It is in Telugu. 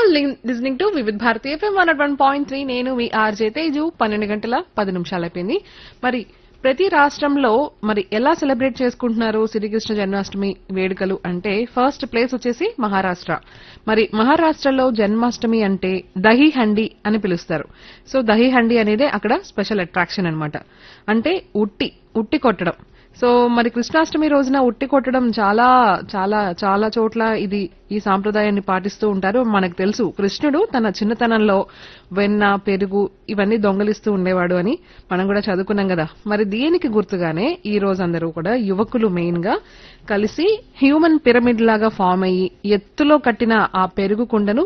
listening to Vividh Bharati FM one one point three నేను మీ ఆర్జే తేజు పన్నెండు గంటల పది నిమిషాలు అయిపోయింది మరి ప్రతి రాష్ట్రంలో మరి ఎలా సెలబ్రేట్ చేసుకుంటున్నారు శ్రీకృష్ణ జన్మాష్టమి వేడుకలు అంటే ఫస్ట్ ప్లేస్ వచ్చేసి మహారాష్ట్ర మరి మహారాష్ట్రలో జన్మాష్టమి అంటే దహి హండి అని పిలుస్తారు సో దహి హండి అనేది అక్కడ స్పెషల్ అట్రాక్షన్ అన్నమాట అంటే ఉట్టి ఉట్టి కొట్టడం సో మరి కృష్ణాష్టమి రోజున ఉట్టి కొట్టడం చాలా చాలా చాలా చోట్ల ఇది ఈ సాంప్రదాయాన్ని పాటిస్తూ ఉంటారు మనకు తెలుసు కృష్ణుడు తన చిన్నతనంలో వెన్న పెరుగు ఇవన్నీ దొంగలిస్తూ ఉండేవాడు అని మనం కూడా చదువుకున్నాం కదా మరి దీనికి గుర్తుగానే ఈ రోజు అందరూ కూడా యువకులు మెయిన్ గా కలిసి హ్యూమన్ పిరమిడ్ లాగా ఫామ్ అయ్యి ఎత్తులో కట్టిన ఆ పెరుగు కుండను